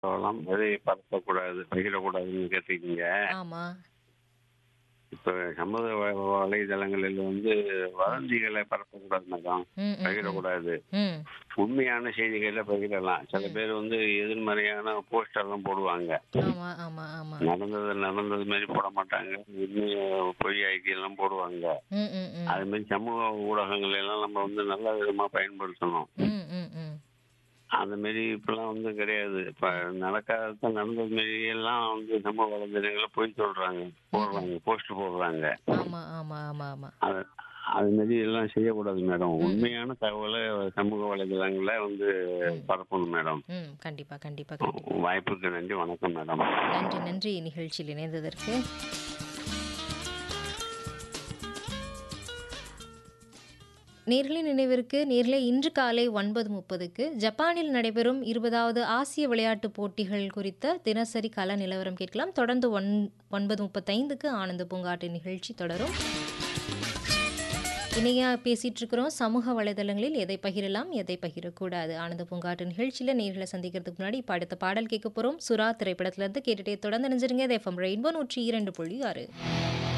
சொல்லலாம் விதையை பரப்பக்கூடாது பகிரக்கூடாதுன்னு கேட்டிருக்கீங்க ஆமா இப்போ சமூக வ- வலைதளங்களில் வந்து வதந்திகளை பரப்பக்கூடாது மேடம் ம், ம், ம். பகிரக்கூடாது ம் உண்மையான செய்திகளை பகிரலாம் சில பேர் வந்து எதிர்மறையான போஸ்டர்லாம் போடுவாங்க ஆமா ஆமா ஆமா நடந்தது நடந்தது மாதிரி போட மாட்டாங்க உண்மையை பொய் ஐக்கியம் போடுவாங்க ம் ம் ம் அது மாதிரி சமூக ஊடகங்கள் எல்லாம் நம்ம வந்து நல்ல விதமா பயன்படுத்தணும் ம் ம் ம் அந்த மாரி இப்பெல்லாம் வந்து கிடையாது இப்ப நடக்காத நடந்தது மாரி எல்லாம் வந்து சமூக வலைதளங்களை போய் சொல்றாங்க போடுறாங்க போஸ்ட் போடுறாங்க ஆமா ஆமா ஆமா ஆமா அது அது மாதிரி எல்லாம் செய்யக்கூடாது மேடம் உண்மையான தகவலை சமூக வலைதளங்களை வந்து பரப்பணும் மேடம் ம் கண்டிப்பா கண்டிப்பா கண்டிப்பா வாய்ப்புக்கு நன்றி வணக்கம் மேடம் நன்றி நன்றி நிகழ்ச்சியில் இணைந்ததற்கு நேர்களின் நினைவிற்கு நேர்களை இன்று காலை ஒன்பது முப்பதுக்கு ஜப்பானில் நடைபெறும் இருபதாவது ஆசிய விளையாட்டுப் போட்டிகள் குறித்த தினசரி கள நிலவரம் கேட்கலாம் தொடர்ந்து ஒன் ஒன்பது முப்பத்தைந்துக்கு ஆனந்த பூங்காட்டு நிகழ்ச்சி தொடரும் இணையா பேசிட்டு இருக்கிறோம் சமூக வலைதளங்களில் எதை பகிரலாம் எதை பகிரக்கூடாது ஆனந்த பூங்காட்டு நிகழ்ச்சியில் நேர்களை சந்திக்கிறதுக்கு முன்னாடி இப்போ அடுத்த பாடல் கேட்க போகிறோம் சுறா திரைப்படத்திலிருந்து கேட்டுட்டே தொடர்ந்து நினைஞ்சிருங்க எஃப்எம் ரெயின்போ நூற்றி இரண்டு புள்ளி ஆறு